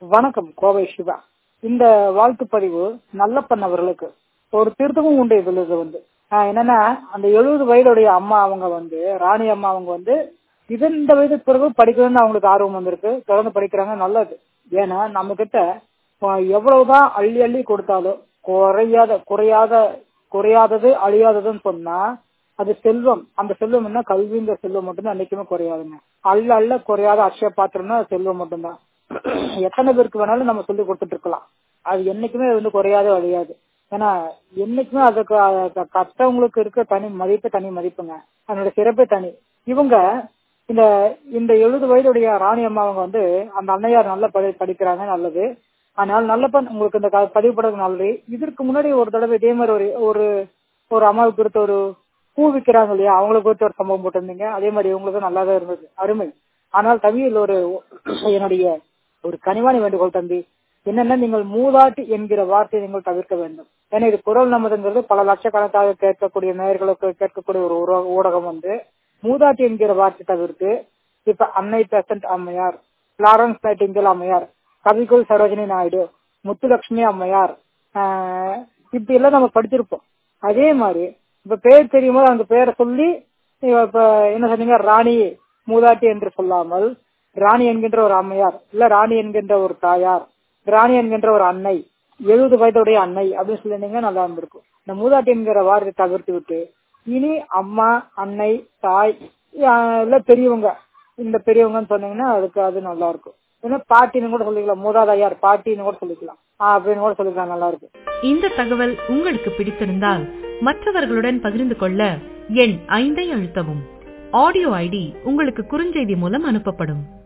வணக்கம் கோவை சிவா இந்த வாழ்த்து பதிவு நல்லப்பன் அவர்களுக்கு ஒரு திருத்தமும் உண்டு இதுல இது வந்து ஆஹ் என்னன்னா அந்த எழுபது வயதுடைய அம்மா அவங்க வந்து ராணி அம்மா அவங்க வந்து இது இந்த வயதுக்கு பிறகு படிக்கணும்னு அவங்களுக்கு ஆர்வம் வந்திருக்கு தொடர்ந்து படிக்கிறாங்க நல்லது ஏன்னா நம்ம கிட்ட ஆஹ் எவ்வளவுதான் அள்ளி அள்ளி கொடுத்தாலும் குறையாத குறையாத குறையாதது அழியாததுன்னு சொன்னா அது செல்வம் அந்த செல்வம் என்ன கல்விங்கிற செல்வம் மட்டும்தான் என்னைக்குமே குறையாதுங்க அள்ள அள்ள குறையாத அக்ஷய பாத்திரம்னா அது செல்வம் மட்டும்தான் எத்தனை பேருக்கு வேணாலும் நம்ம சொல்லி கொடுத்துட்டு இருக்கலாம் அது என்னைக்குமே வந்து குறையாது அழியாது ஏன்னா என்னைக்குமே அதுக்கு அஹ் கற்றவங்களுக்கு இருக்க தனி மதிப்பு தனி மதிப்புங்க அதனோட சிறப்பே தனி இவங்க இந்த இந்த எழுபது வயதுடைய ராணி அம்மா அவங்க வந்து அந்த அன்னையார் நல்லா படி படிக்கிறாங்க நல்லது அதனால நல்லப்பன் உங்களுக்கு இந்த க- பதிவு படுறது நல்லது இதற்கு முன்னாடி ஒரு தடவை இதே மாதிரி ஒரு ஒரு ஒரு அம்மாவுக்கு குறித்த ஒரு பூ விற்கிறாங்க இல்லையா அவங்களுக்கு குறித்த ஒரு சம்பவம் போட்டிருந்தீங்க அதே மாதிரி இவங்களுக்கு நல்லா தான் இருந்தது அருமை ஆனால் தமிழில் ஒரு என்னுடைய ஒரு கனிவாணி வேண்டுகோள் தம்பி என்னன்னா நீங்கள் மூதாட்டி என்கிற வார்த்தையை நீங்கள் தவிர்க்க வேண்டும் ஏன்னா இது குரல் நமதுங்கிறது பல லட்சக்கணக்காக கேட்கக்கூடிய நேயர்களுக்கு கேட்கக்கூடிய ஒரு ஊர- ஊடகம் வந்து மூதாட்டி என்கிற வார்த்தை தவிர்த்து இப்ப அன்னை பெசன்ட் அம்மையார் பிளாரன்ஸ் நைட்டிங்கல் அம்மையார் கவிகுல் சரோஜினி நாயுடு முத்துலட்சுமி அம்மையார் ஆஹ் இப்படி எல்லாம் நம்ம படிச்சிருப்போம் அதே மாதிரி இப்ப பேர் தெரியும் போது அந்த பேரை சொல்லி இப்ப என்ன சொன்னீங்க ராணி மூதாட்டி என்று சொல்லாமல் ராணி என்கின்ற ஒரு அம்மையார் இல்ல ராணி என்கின்ற ஒரு தாயார் ராணி என்கின்ற ஒரு அன்னை எழுபது வயதுடைய அன்னை அப்படின்னு சொல்லிருந்தீங்க நல்லா இருந்திருக்கும் இந்த மூதாட்டி என்கிற வார்த்தை தவிர்த்து விட்டு இனி அம்மா அன்னை தாய் ஆஹ் இல்ல பெரியவங்க இந்த பெரியவங்கன்னு சொன்னீங்கன்னா அதுக்கு அது நல்லா இருக்கும் ஏன்னா பாட்டின்னு கூட சொல்லிக்கலாம் மூதாதையார் பாட்டின்னு கூட சொல்லிக்கலாம் ஆஹ் அப்படின்னு கூட சொல்லிக்கலாம் நல்லா இருக்கும் இந்த தகவல் உங்களுக்கு பிடித்திருந்தால் மற்றவர்களுடன் பகிர்ந்து கொள்ள எண் ஐந்தை அழுத்தவும் ஆடியோ ஐடி உங்களுக்கு குறுஞ்செய்தி மூலம் அனுப்பப்படும்